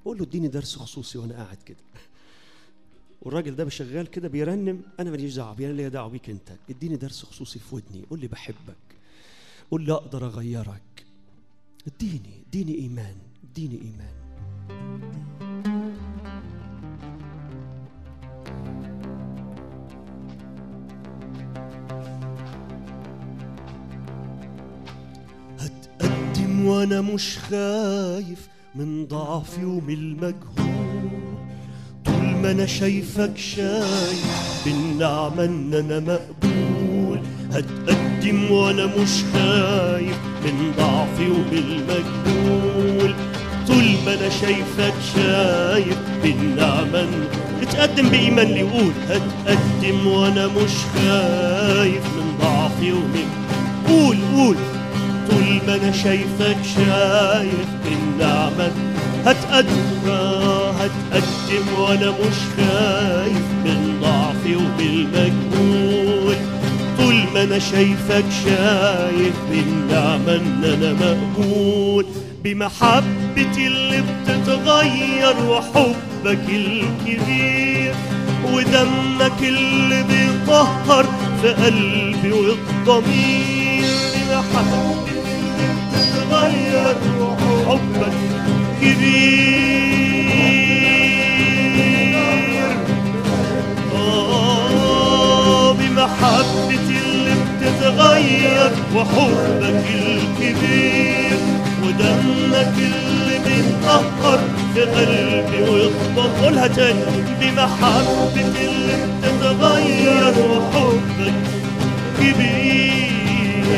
بقول له اديني درس خصوصي وانا قاعد كده والراجل ده شغال كده بيرنم انا ماليش دعوه انا ليا دعوه بيك انت اديني درس خصوصي في ودني قول لي بحبك قول لي اقدر اغيرك اديني اديني ايمان اديني ايمان هتقدم وانا مش خايف من ضعفي ومن المجهول طول ما انا شايفك شايف بالنعمة ان انا مقبول هتقدم وانا مش خايف من ضعفي ومن المجهول طول ما انا شايفك شايف بالنعمة إن- اتقدم بإيمان لي قول هتقدم وانا مش خايف من ضعفي ومن قول قول طول ما انا شايفك شايف بالنعمة هتقدم هتقدم وانا مش خايف من ضعفي وبالمجهول طول ما انا شايفك شايف بالنعمة ان انا مقبول بمحبتي اللي بتتغير وحبك الكبير ودمك اللي بيطهر في قلبي والضمير بمحبتي اللي بتتغير وحبك كبير آه بمحبتي اللي بتتغير وحبك الكبير ودمك اللي بيطهر في قلبي ويخبط قولها تاني بمحبتي اللي بتتغير وحبك كبير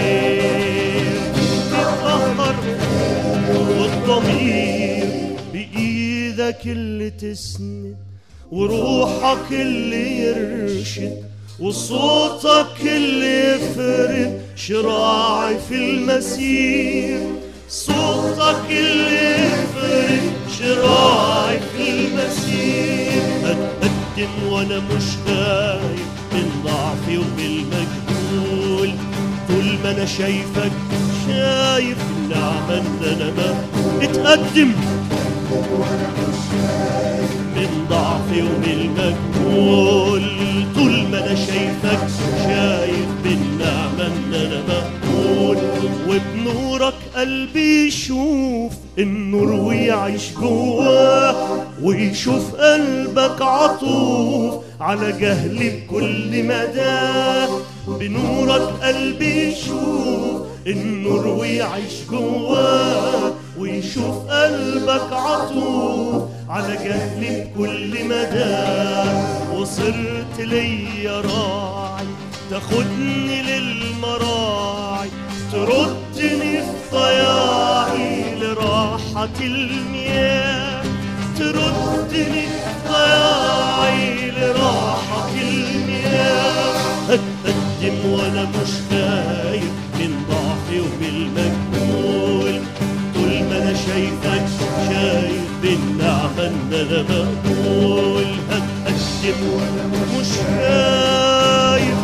بيطهر والضمير بإيدك اللي تسند وروحك اللي يرشد وصوتك اللي يفرد شراعي في المسير صوتك اللي يفرد شراعي في المسير أتقدم وأنا مش خايف من ضعفي وبالمجهول طول ما أنا شايفك شايف النعمة إن أنا ما اتقدم من ضعفي ومن المجهول طول ما انا شايفك شايف بالنعمة ان انا مقبول وبنورك قلبي يشوف النور ويعيش جواه ويشوف قلبك عطوف على جهلي بكل مدى بنورك قلبي يشوف النور ويعيش جواه ويشوف قلبك عطوف على جهلي بكل مدى وصرت ليا راعي تاخدني للمراعي تردني في ضياعي لراحة المياه تردني في ضياعي لراحة المياه هتقدم وانا مش خايف من ضعفي وبالمجهول طول ما انا شايفك شايف بالنعمة ان انا مقبول هتقدم وانا مش خايف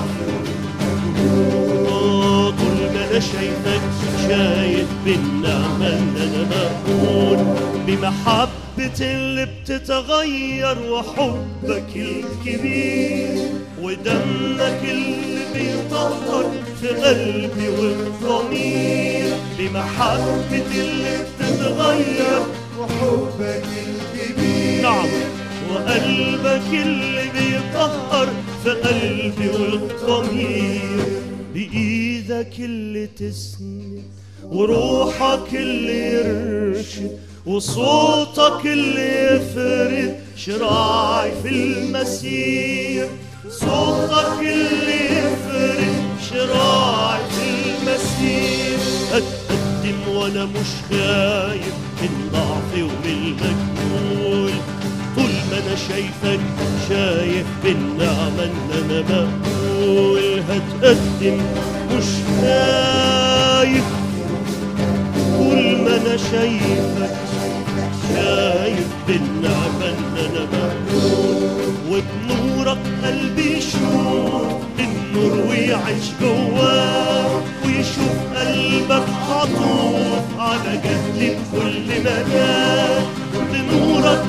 آه، طول ما انا شايفك شايف بالنعمة ان انا مقبول بمحبة اللي بتتغير وحبك الكبير ودمك اللي بيطهر في قلبي والضمير بمحبة اللي بتتغير وحبك الكبير نعم وقلبك اللي بيطهر في قلبي والضمير بإيدك اللي تسند وروحك اللي يرشد وصوتك اللي يفرد شراعي في المسير صوتك اللي يفرد شراعي في المسير أتقدم وأنا مش خايف من ضعفي ومن المجهول طول ما أنا شايفك شايف بالنعمة إن أنا مقبول هتقدم مش خايف طول ما أنا شايفك شايف بالنعمة إن أنا مقبول وبنورك قلبي يشوف النور ويعيش جواه ويشوف قلبك عطوف على جهلي بكل مكان بنورك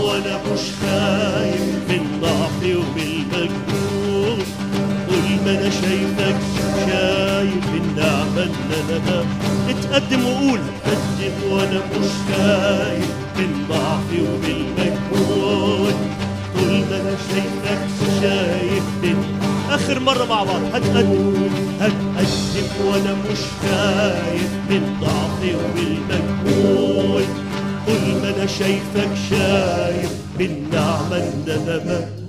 وانا مش خايف من ضعفي ومن المجهود طول ما انا شايفك شايف النعمة اللي انا بها. اتقدم وقول اتقدم وانا مش خايف من ضعفي ومن المجهود طول ما انا شايفك شايف من اخر مرة مع بعض هتقدم هتقدم وانا مش خايف من ضعفي ومن المجهود طول ما انا شايفك شايف بالنعمة اللي انا بها.